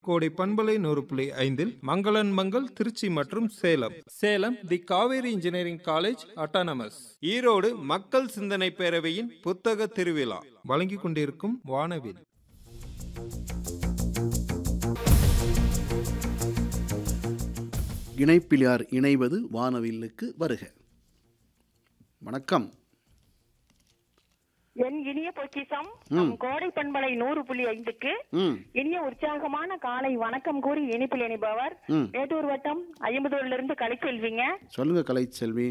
கோடை பண்பலை நூறு புள்ளி ஐந்தில் மங்களன் மங்கள் திருச்சி மற்றும் Salem Salem the Kaveri engineering college autonomous Erode மக்கள் சிந்தனை பேரவையின் புத்தக திருவிழா வழங்கிக் கொண்டிருக்கும் வானவில் இணைப்பிலார் இணைவது வானவில்லுக்கு வருக வணக்கம் என் இனிய பொக்கிசம் நம் கோடை பண்பலை நூறு புள்ளி ஐந்துக்கு ம் இனிய உற்சாகமான காலை வணக்கம் கூறி இனிப்பில் இணைப்பவர் ம். மேட்டூர் வட்டம் ஐம்பதூர்ல இருந்து கலைச்செல்விங்க சொல்லுங்க கலைச்செல்வி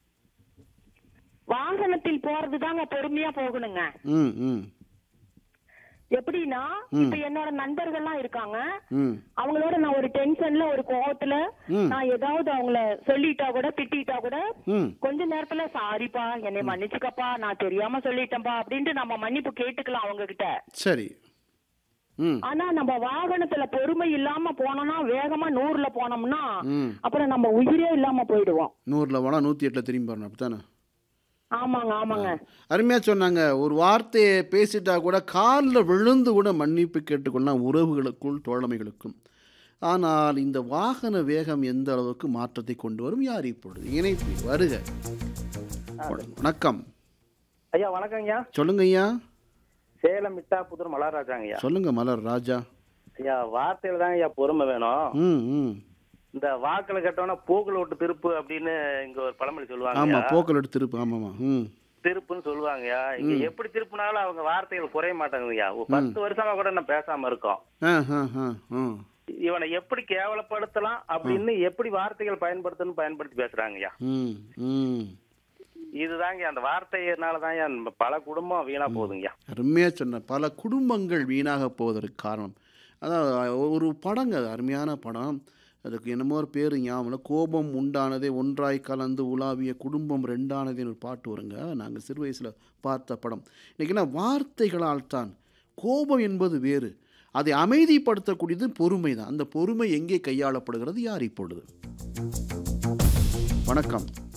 வாகனத்தில் போறது தாங்க பொறுமையா போகணுங்க ம் ம் எப்படின்னா இப்ப என்னோட நண்பர்கள்லாம் இருக்காங்க ம் அவங்களோட நான் ஒரு டென்ஷன்ல ஒரு கோவத்துல ம். நான் ஏதாவது அவங்கள சொல்லிட்டா கூட திட்டிட்டா கூட ம் கொஞ்ச நேரத்துல சாரிப்பா என்னை மன்னிச்சுக்கப்பா நான் தெரியாம சொல்லிட்டேன்பா அப்படின்ட்டு நம்ம மன்னிப்பு கேட்டுக்கலாம் அவங்க கிட்ட சரி ம் ஆனா நம்ம வாகனத்துல பொறுமை இல்லாம போனோம்னா வேகமா நூறுல போனோம்னா ம் அப்புறம் நம்ம உயிரே இல்லாம போயிடுவோம் நூறில் போனால் நூற்றி எட்டில் திரும்பி வரணும் அப்படித்தானே ஆமாங்க ஆமாங்க அருமையாக சொன்னாங்க ஒரு வார்த்தையை பேசிட்டா கூட காலில் விழுந்து கூட மன்னிப்பு கேட்டுக்கொள்ளலாம் உறவுகளுக்குள் தோழமைகளுக்கும் ஆனால் இந்த வாகன வேகம் எந்த அளவுக்கு மாற்றத்தை கொண்டு வரும் யார் இப்பொழுது இணைப்பு வருக வணக்கம் ஐயா வணக்கங்கய்யா சொல்லுங்க ஐயா சேலம் மிட்டா புதூர் மலராஜாங்கய்யா சொல்லுங்க மலர் ராஜா ஐயா வார்த்தையில தாங்க ஐயா பொறுமை வேணும் ம் ம் இந்த வாக்குல கட்டவன பூக்கள் விட்டு திருப்பு அப்படின்னு இங்க ஒரு பழமொழி ஆமா சொல்லுவாங்க போக்கல் எடுத்து திருப்பு ஆமாமா ம் திருப்புன்னு சொல்லுவாங்கய்யா இங்க எப்படி திருப்புனாலும் அவங்க வார்த்தைகள் குறைய மாட்டாங்கய்யா ஒரு பத்து வருஷமா கூட நான் பேசாம இருக்கோம் ஆ ஆ ஆ ம் இவனை எப்படி கேவலப்படுத்தலாம் அப்படின்னு எப்படி வார்த்தைகள் பயன்படுத்தணும் பயன்படுத்தி பேசுறாங்கய்யா ம் ம் இதுதாங்க அந்த வார்த்தையினாலதான் பல குடும்பம் வீணா போகுதுங்கய்யா அருமையாக சொன்ன பல குடும்பங்கள் வீணாக போவதற்கு காரணம் அதான் ஒரு படங்க அது அருமையான படம் அதுக்கு என்னமோ ஒரு பேர் ஞாபகம் இல்லை. கோபம் உண்டானதே ஒன்றாய் கலந்து உலாவிய குடும்பம் ரெண்டானதேன்னு ஒரு பாட்டு வருங்க நாங்கள் சிறு வயசில் பார்த்த படம் இன்றைக்கினா வார்த்தைகளால் தான் கோபம் என்பது வேறு அதை அமைதிப்படுத்தக்கூடியது பொறுமை தான் அந்த பொறுமை எங்கே கையாளப்படுகிறது யார் இப்பொழுது வணக்கம்